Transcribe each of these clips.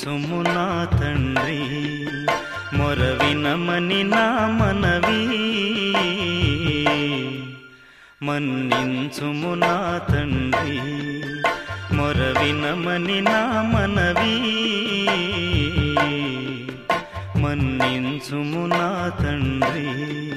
మన్నించుము నా తండ్రి మొరవినమని నా మనవి మన్నించుము నా తండ్రి మొరవినమని నా మనవి మన్నించుము నా తండ్రి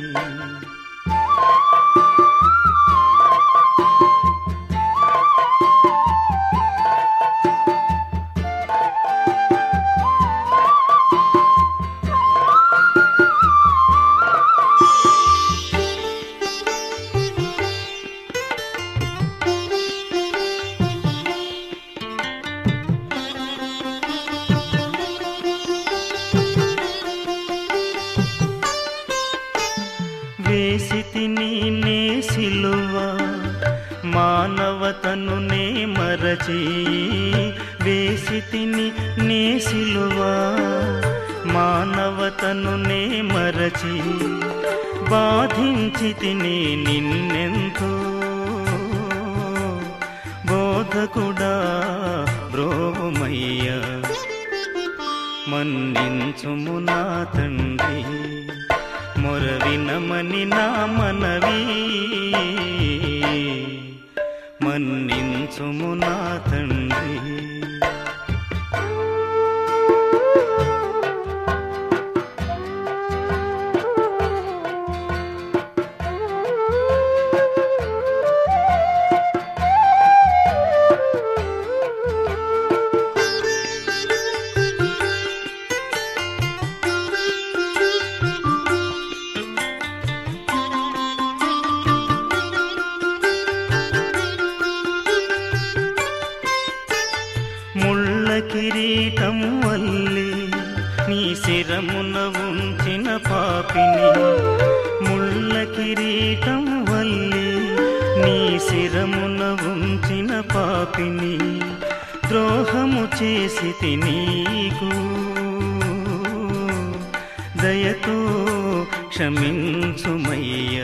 వేసి తిని నే సిలువ మానవతను నే మరచి వేసి తిని నే సిలువ మానవతను నే మరచి బాధించి తిని నిన్నెంతో బోధకుడా బ్రోమయ్య మన్నించుము నా తండ్రి మొరవినమని నా మనవి మన్నించుము నా తండ్రి ముళ్ళ కిరీటం వల్లి నీ శిరమున ఉంచిన పాపిని ముళ్ళ కిరీటం వల్లి నీ శిరమున ఉంచిన పాపిని ద్రోహము చేసి నీకు దయతో క్షమించుమయ్యా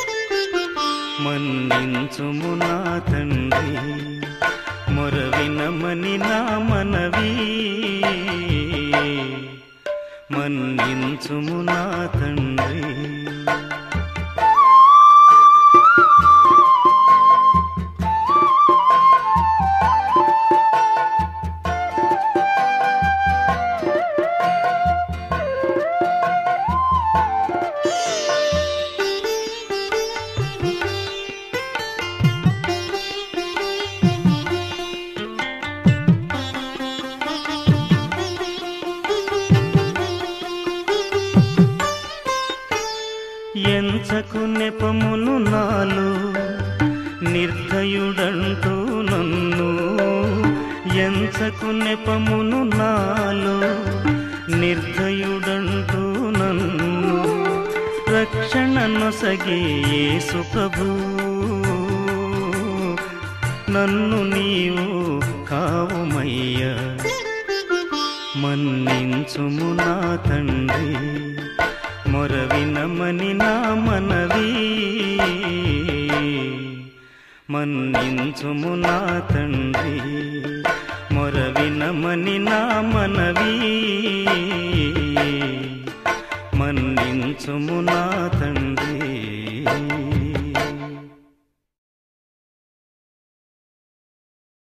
మన్నించుము నా తండ్రి మొరవినమని నా మనవి మన్నించుము నా తండ్రి ఎంచకు నెపమును నాలో నిర్దయుడంటూ నన్ను ఎంచకు నెపమును నాలో నిర్దయుడంటూ నన్ను రక్షణ నొసగే యేసు ప్రభు నన్ను నీవు కావుమయ్యా మన్నించుము నా తండ్రి మొరవినమని నా మనవి మన్నించుము నా తండ్రి మొరవినమని నా మనవి మన్నించుము నా తండ్రి